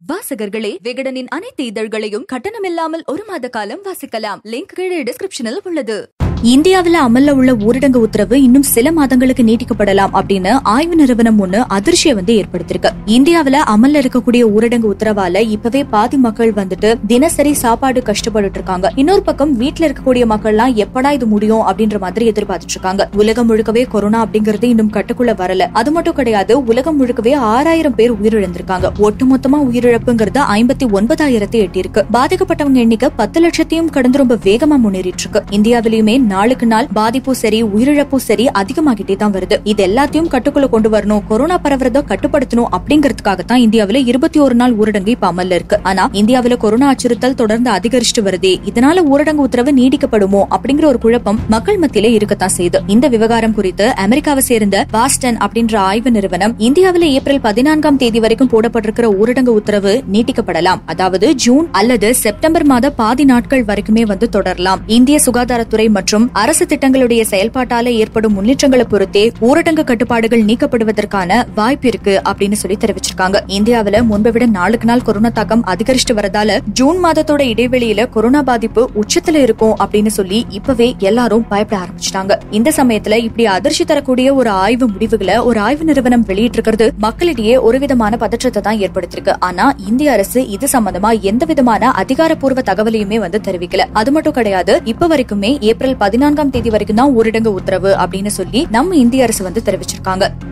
வாசகர்களே விகடனின் அனைத்து இதழ்களையும் கட்டணமில்லாமல் ஒரு மாத காலம் வாசிக்கலாம் லிங்க் கீழே டிஸ்கிரிப்ஷனில் உள்ளது இந்தியாவுல அமல்ல உள்ள ஊரடங்கு உத்தரவு இன்னும் சில மாதங்களுக்கு நீட்டிக்கப்படலாம் அப்படின்னு ஆய்வு நிறுவனம் ஒண்ணு அதிர்ச்சியை வந்து ஏற்படுத்திருக்கு இந்தியாவுல அமல்ல இருக்கக்கூடிய ஊரடங்கு உத்தரவால இப்பவே பாதி மக்கள் வந்துட்டு தினசரி சாப்பாடு கஷ்டப்பட்டுட்டு இருக்காங்க இன்னொரு பக்கம் வீட்ல இருக்கக்கூடிய மக்கள்லாம் எப்படா இது முடியும் அப்படின்ற மாதிரி எதிர்பார்த்துட்டு இருக்காங்க உலகம் முழுக்கவே கொரோனா அப்படிங்கறது இன்னும் கட்டுக்குள்ள வரல அது மட்டும் கிடையாது உலகம் முழுக்கவே ஆறாயிரம் பேர் உயிரிழந்திருக்காங்க ஒட்டுமொத்தமா உயிரிழப்புங்கிறது ஐம்பத்தி ஒன்பதாயிரத்தை எட்டியிருக்கு பாதிக்கப்பட்டவங்க எண்ணிக்கை பத்து லட்சத்தையும் கடந்து ரொம்ப வேகமா முன்னேறிட்டு இருக்கு இந்தியாவிலயுமே நாளுக்கு நாள் பாதிப்பும் சரி உயிரிழப்பும் சரி அதிகமாகிட்டே தான் வருது இது எல்லாத்தையும் கட்டுக்குள்ள கொண்டு வரணும் கொரோனா பரவுறத கட்டுப்படுத்தணும் அப்படிங்கறதுக்காக தான் இந்தியாவில இருபத்தி ஒரு நாள் ஊரடங்கு இப்ப அமல்ல இருக்கு ஆனா இந்தியாவில கொரோனா அச்சுறுத்தல் தொடர்ந்து அதிகரிச்சுட்டு வருதே இதனால ஊரடங்கு உத்தரவு நீடிக்கப்படுமோ அப்படிங்கிற ஒரு குழப்பம் மக்கள் மத்தியில இருக்கத்தான் செய்யுது இந்த விவகாரம் குறித்து அமெரிக்காவை சேர்ந்த பாஸ்டன் அப்படின்ற ஆய்வு நிறுவனம் இந்தியாவில ஏப்ரல் பதினான்காம் தேதி வரைக்கும் போடப்பட்டிருக்கிற ஊரடங்கு உத்தரவு நீட்டிக்கப்படலாம் அதாவது ஜூன் அல்லது செப்டம்பர் மாத பாதி நாட்கள் வரைக்குமே வந்து தொடரலாம் இந்திய சுகாதாரத்துறை மற்றும் அரசு திட்டங்களுடைய செயல்பாட்டால ஏற்படும் முன்னேற்றங்களை பொறுத்தே ஊரடங்கு கட்டுப்பாடுகள் நீக்கப்படுவதற்கான வாய்ப்பு இருக்கு அப்படின்னு சொல்லி தெரிவிச்சிருக்காங்க இந்தியாவில முன்பை விட நாளுக்கு நாள் கொரோனா தாக்கம் அதிகரிச்சுட்டு வரதால ஜூன் மாதத்தோட இடைவெளியில கொரோனா பாதிப்பு உச்சத்துல இருக்கும் அப்படின்னு சொல்லி இப்பவே எல்லாரும் பயப்பட ஆரம்பிச்சிட்டாங்க இந்த சமயத்துல இப்படி அதிர்ச்சி தரக்கூடிய ஒரு ஆய்வு முடிவுகளை ஒரு ஆய்வு நிறுவனம் வெளியிட்டிருக்கிறது மக்களிடையே ஒரு விதமான பதற்றத்தை தான் ஏற்படுத்திருக்கு ஆனா இந்திய அரசு இது சம்பந்தமா எந்த விதமான அதிகாரப்பூர்வ தகவலையுமே வந்து தெரிவிக்கல அது மட்டும் கிடையாது இப்ப வரைக்குமே ஏப்ரல் பதினான்காம் தேதி வரைக்கும் தான் ஊரடங்கு உத்தரவு அப்படின்னு சொல்லி நம்ம இந்திய அரசு வந்து தெரிவிச்சிருக்காங்க